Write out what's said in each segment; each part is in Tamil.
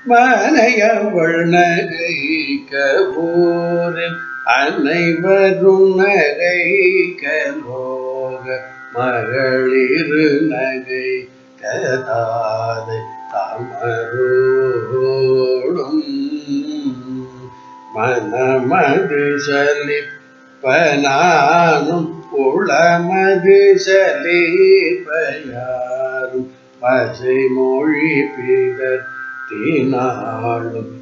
மனையவள் நகைக்க ஊரில் அனைவரும் நகைக்க லோக மகளிரு நகை கதாதை தமரோடும் மனமது சலிப்பனானும் உளமது சலிப்பயாரும் பசை மொழி பிதர் தினாலும்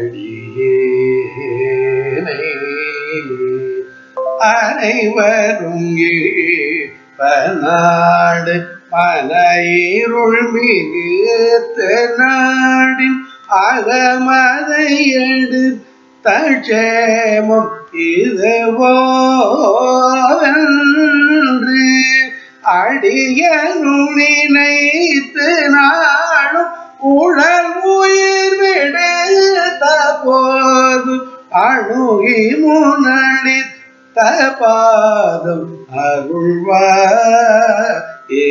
அடியேனை அனைவரும் பநாடு மனையிருள் மிகுத்த நாடின் அகமதை எடு தட்சேமம் இதுவோன்று அடியனும் நினைத்து நாளும் உடல் உயிர் விடுத்த போது அணுகி முன்னளித்த பாதம் அருள்வா ஏ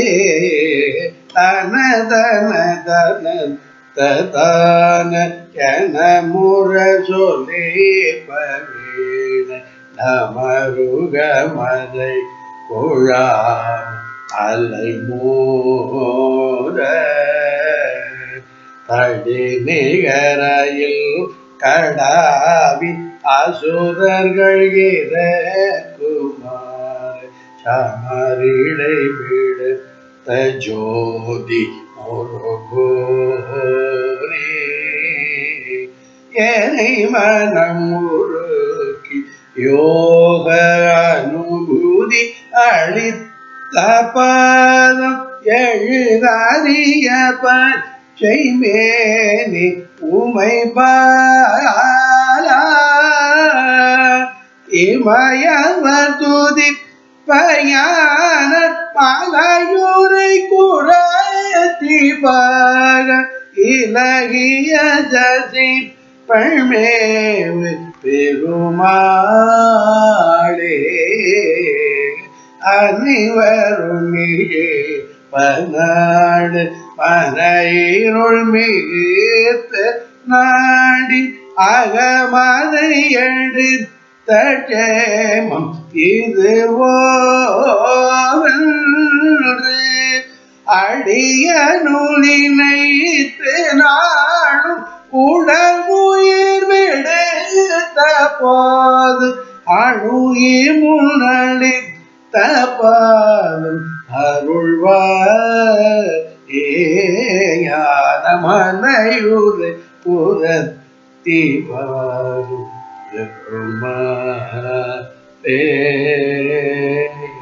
தன தன தன ததான என முற சொல்லி பவீன நமருக மதை குழாம் அலை மூட தடி நிகரையில் கடாவி அசுரர்கள் குமார் சமரிடை விடுத்த ஜோதி முருகோரே என்னை மனம் உருக்கி யோக அனுபூதி அளித்த பாதம் எழுதாரிய பச்சை மேனி உமை பாலா இமயவர் துதி பயான மலையூரை குறைத்தி பாக இலகிய ஜசி பழ்மேவு பெருமாளே அனைவரும் பனாடு பனையிருள் மிகுத்த நாடி அகமதை எடுத்த ஜேமம் இது அடிய நூலினைத்து நாளும் உடல் உயிர் விடுத்த போது அணுகி முன்னளித்த பாலும் அருள்வா ஏயான மனையுரை புறத்தி வாரும் பெருமாளே